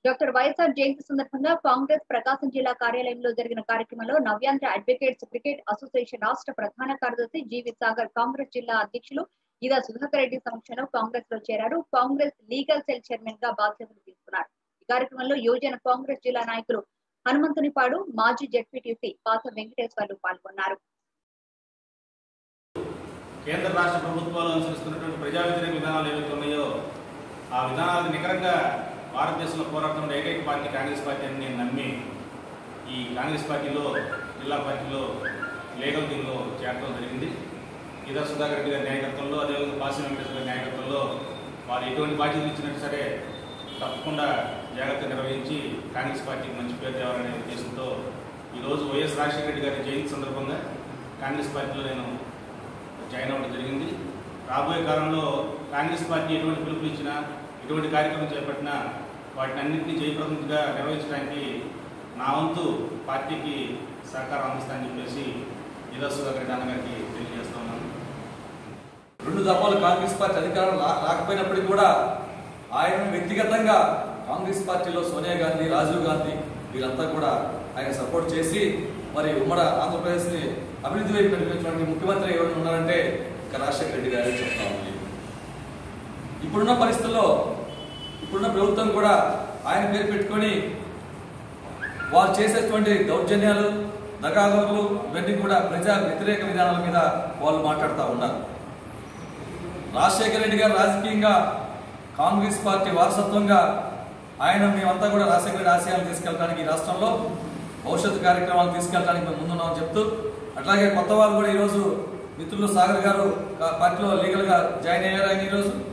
doctor YSR జయంతి సందర్భంగా కాంగ్రెస్ ప్రకాశం జిల్లా కార్యాలయంలో జరిగిన కార్యక్రమంలో నవ్యాంధ్ర అడ్వకేట్స్ క్రికెట్ అసోసియేషన్ రాష్ట్ర ప్రధాన కార్యదర్శి జీవి సాగర్ కాంగ్రెస్ జిల్లా అధ్యక్షులు ఇదా సుధాకర్ రెడ్డి సమక్షంలో కాంగ్రెస్ లో చేరారు కాంగ్రెస్ లీగల్ సెల్ చైర్మన్ గా బాధ్యతలు తీసుకున్నారు ఈ కార్యక్రమంలో యువజన కాంగ్రెస్ జిల్లా నాయకులు హనుమంతునిపాడు మాజీ జడ్పీటీసీ పాత వెంకటేశ్వర్లు పాల్గొన్నారు కేంద్ర రాష్ట్ర ప్రభుత్వాలు అనుసరిస్తున్నటువంటి ప్రజా వ్యతిరేక విధానాలు ఏవైతే ఉన్నాయో ఆ విధానాలకు నికరంగా భారతదేశంలో పోరాడుతున్న ఏకైక పార్టీ కాంగ్రెస్ పార్టీ అని నేను నమ్మి ఈ కాంగ్రెస్ పార్టీలో జిల్లా పార్టీలో లీగల్ దీనిలో చేరడం జరిగింది ఇదా సుధాకర్ రెడ్డి గారి నాయకత్వంలో అదేవిధంగా పాసి వెంకటేశ్వర గారి నాయకత్వంలో వారు ఎటువంటి బాధ్యతలు ఇచ్చినట్టు సరే తప్పకుండా జాగ్రత్త నిర్వహించి కాంగ్రెస్ పార్టీకి మంచి పేరు తేవాలనే ఉద్దేశంతో ఈరోజు వైఎస్ రాజశేఖర రెడ్డి గారి జయంతి సందర్భంగా కాంగ్రెస్ పార్టీలో నేను జాయిన్ అవ్వడం జరిగింది రాబోయే కాలంలో కాంగ్రెస్ పార్టీ ఎటువంటి పిలుపులు ఇచ్చినా ఎటువంటి కార్యక్రమం చేపట్టినా వాటిని అన్నింటినీ జయప్రదంగా నిర్వహించడానికి నా వంతు పార్టీకి సహకారం అందిస్తానని చెప్పేసి నిదా సుధాకర్ రెడ్డి అన్నగారికి తెలియజేస్తా ఉన్నాను రెండు దఫాలు కాంగ్రెస్ పార్టీ అధికారం రా- రాకపోయినప్పటికీ కూడా ఆయన వ్యక్తిగతంగా కాంగ్రెస్ పార్టీలో సోనియా గాంధీ రాజీవ్ గాంధీ వీరంతా కూడా ఆయన సపోర్ట్ చేసి మరి ఉమ్మడి ఆంధ్రప్రదేశ్ని అభివృద్ధి వైపు నడిపించడానికి ముఖ్యమంత్రి ఎవరు ఉన్నారంటే ఇక రాజశేఖర రెడ్డి గారే చెప్తా ఉంది ఇప్పుడున్న పరిస్థితుల్లో ఇప్పుడున్న ప్రభుత్వం కూడా ఆయన పేరు పెట్టుకొని వారు చేసేటువంటి దౌర్జన్యాలు దగాదోగులు ఇవన్నీ కూడా ప్రజా వ్యతిరేక విధానాల మీద వాళ్ళు మాట్లాడుతూ ఉన్నారు రాజశేఖర రెడ్డి గారు రాజకీయంగా కాంగ్రెస్ పార్టీ వారసత్వంగా ఆయన మేమంతా కూడా రాజశేఖర రెడ్డి ఆశయాలు తీసుకెళ్ళడానికి ఈ రాష్ట్రంలో భవిష్యత్తు కార్యక్రమాలు తీసుకెళ్ళడానికి మేము ముందున్నామని చెప్తూ అట్లాగే కొత్త వాళ్ళు కూడా ఈరోజు మిత్రులు సాగర్ గారు కా- పార్టీలో లీగల్గా జాయిన్ అయ్యారు ఆయన ఈరోజు